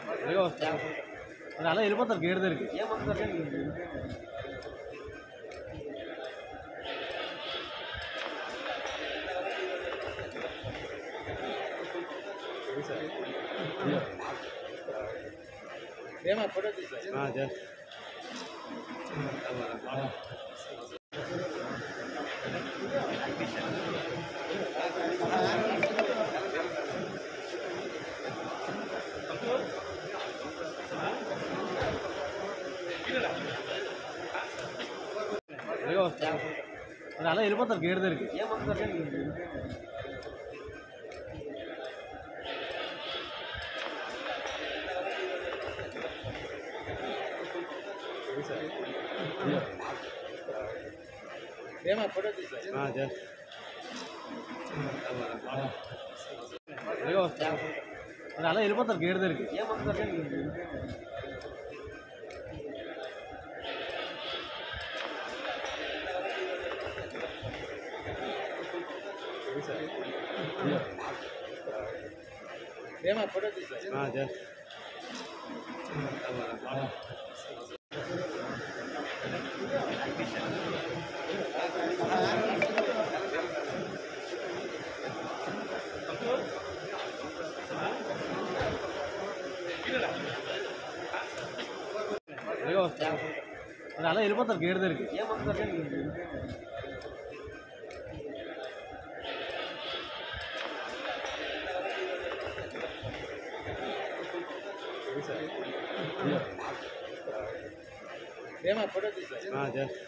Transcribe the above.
అది అలా వెళ్ళిపోతారు గేట్ దగ్గరికి ఏమా ఫోటో తీసా అది అలా వెళ్ళిపోతారు గేట్ దగ్గరికి ఏమా ఫోటో తీసా అది అలా వెళ్ళిపోతారు గేట్ దగ్గరికి ఏమా ఫోటో తీసా అది అలా వెళ్ళిపోతారు గేట్ దగ్గరికి ఏమా ఫోటో తీసా